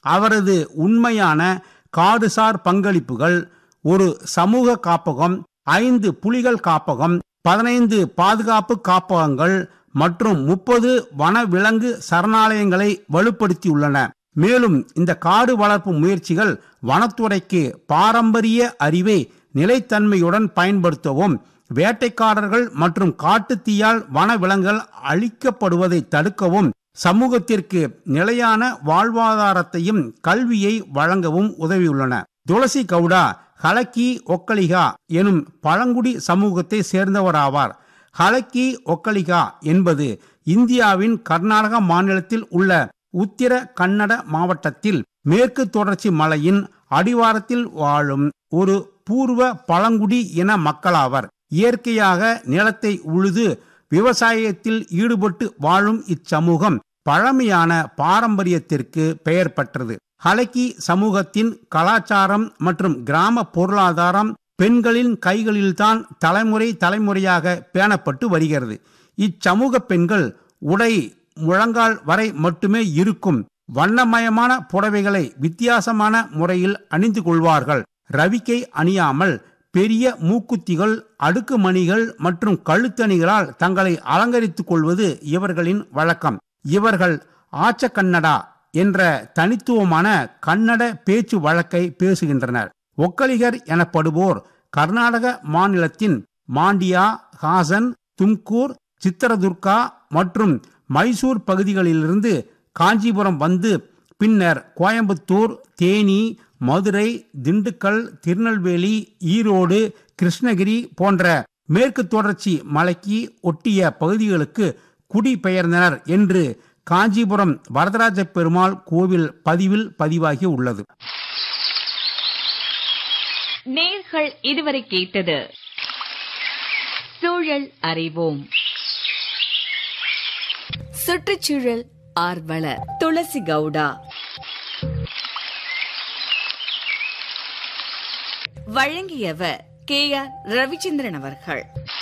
அவரது உண்மையான காடுசார் பங்களிப்புகள் ஒரு சமூக காப்பகம் ஐந்து புலிகள் காப்பகம் பதினைந்து பாதுகாப்பு காப்பகங்கள் மற்றும் முப்பது வனவிலங்கு சரணாலயங்களை வலுப்படுத்தியுள்ளன மேலும் இந்த காடு வளர்ப்பு முயற்சிகள் வனத்துறைக்கு பாரம்பரிய அறிவை நிலைத்தன்மையுடன் பயன்படுத்தவும் வேட்டைக்காரர்கள் மற்றும் காட்டுத்தீயால் வனவிலங்குகள் அழிக்கப்படுவதை தடுக்கவும் சமூகத்திற்கு நிலையான வாழ்வாதாரத்தையும் கல்வியை வழங்கவும் உதவியுள்ளன துளசி கவுடா ஹலக்கி ஒக்கலிகா எனும் பழங்குடி சமூகத்தை சேர்ந்தவராவார் ஹலக்கி ஒக்கலிகா என்பது இந்தியாவின் கர்நாடக மாநிலத்தில் உள்ள உத்திர கன்னட மாவட்டத்தில் மேற்கு தொடர்ச்சி மலையின் அடிவாரத்தில் வாழும் ஒரு பூர்வ பழங்குடி இன மக்களாவர் இயற்கையாக நிலத்தை உழுது விவசாயத்தில் ஈடுபட்டு வாழும் இச்சமூகம் பழமையான பாரம்பரியத்திற்கு பெயர் பெற்றது ஹலக்கி சமூகத்தின் கலாச்சாரம் மற்றும் கிராம பொருளாதாரம் பெண்களின் கைகளில்தான் தலைமுறை தலைமுறையாக பேணப்பட்டு வருகிறது இச்சமூக பெண்கள் உடை முழங்கால் வரை மட்டுமே இருக்கும் வண்ணமயமான புடவைகளை வித்தியாசமான முறையில் அணிந்து கொள்வார்கள் ரவிக்கை அணியாமல் பெரிய மூக்குத்திகள் அடுக்குமணிகள் மற்றும் கழுத்தணிகளால் தங்களை அலங்கரித்துக் கொள்வது இவர்களின் வழக்கம் இவர்கள் ஆச்ச கன்னடா என்ற தனித்துவமான கன்னட பேச்சு வழக்கை பேசுகின்றனர் ஒக்கலிகர் எனப்படுவோர் கர்நாடக மாநிலத்தின் மாண்டியா ஹாசன் தும்கூர் சித்திரதுர்கா மற்றும் மைசூர் பகுதிகளிலிருந்து காஞ்சிபுரம் வந்து பின்னர் கோயம்புத்தூர் தேனி மதுரை திண்டுக்கல் திருநெல்வேலி ஈரோடு கிருஷ்ணகிரி போன்ற மேற்கு தொடர்ச்சி மலைக்கு ஒட்டிய பகுதிகளுக்கு குடிபெயர்ந்தனர் என்று காஞ்சிபுரம் வரதராஜ பெருமாள் கோவில் பதிவில் பதிவாகி உள்ளது நேர்கள் இதுவரை கேட்டது சூழல் அறிவோம் சுற்றுச்சூழல் ஆர்வலர் துளசி கவுடா வழங்கியவர் கே ஆர் ரவிச்சந்திரன் அவர்கள்